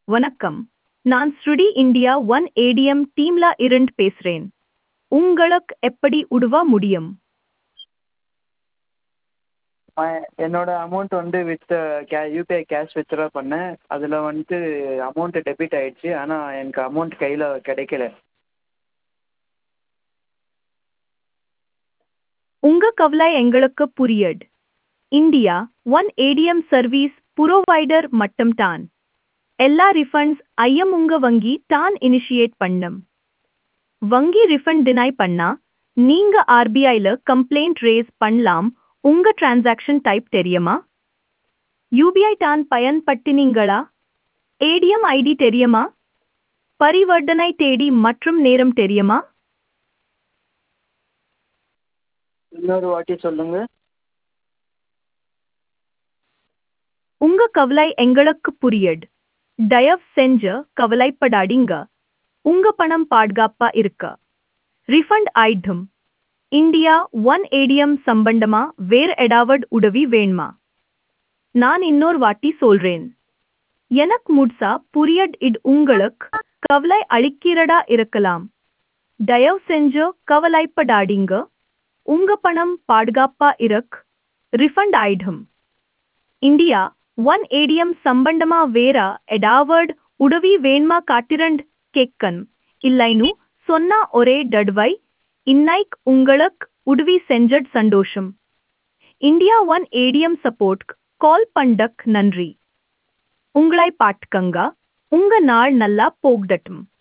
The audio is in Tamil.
வணக்கம் நான் ஸ்ருடி இந்தியா ஒன் ஏடிஎம் டீம்ல இருந்து பேசுறேன் உங்களுக்கு எப்படி உதவ முடியும் என்னோட அமௌண்ட் வந்து with K UPI cash withdraw பண்ணேன் அதில் வந்துட்டு அமௌண்ட்டு டெபிட் ஆயிடுச்சு ஆனால் எனக்கு அமௌண்ட் கையில் கிடைக்கல உங்க கவலை எங்களுக்கு புரியுது India One ATM service provider மட்டும் தான் எல்லா ரிஃபண்ட்ஸ் ஐயம் உங்க வங்கி தான் இனிஷியேட் பண்ணும் வங்கி ரிஃபண்ட் டினை பண்ணா நீங்க ஆர்பிஐல கம்ப்ளைண்ட் ரேஸ் பண்ணலாம் உங்க டிரான்சாக்ஷன் டைப் தெரியுமா யூபிஐ தான் பயன்படுத்தினீங்களா ஏடிஎம் ஐடி தெரியுமா பரிவர்த்தனை தேதி மற்றும் நேரம் தெரியுமா இன்னொரு வாட்டி சொல்லுங்கள் உங்க கவலை எங்களுக்கு புரியுது தயவு செஞ்சு கவலைப்படாதீங்க உங்க பணம் பாதுகாப்பா இருக்க ரிஃபண்ட் ஆயிடும் இந்தியா ஒன் ஏடிஎம் சம்பந்தமா வேற ஏதாவது உதவி வேணுமா நான் இன்னொரு வாட்டி சொல்றேன் எனக்கு முழுசா புரியட் இது உங்களுக்கு கவலை அளிக்கிறதா இருக்கலாம் தயவு செஞ்சு கவலைப்படாதீங்க உங்க பணம் பாதுகாப்பா இருக் ரிஃபண்ட் ஆயிடும் இந்தியா ஒன் ஏடிஎம் சம்பந்தமா வேற எடாவர்ட் உதவி வேண்மா காட்டிரண்ட் கேக்கன் இல்லைன்னு சொன்னா ஒரே டட்வை இன்னைக்கு உங்களுக்கு உதவி செஞ்சட் சந்தோஷம் India One ATM support call பண்டக் நன்றி உங்களை பாட்டுக்கங்க உங்க நாள் நல்லா போகட்டும்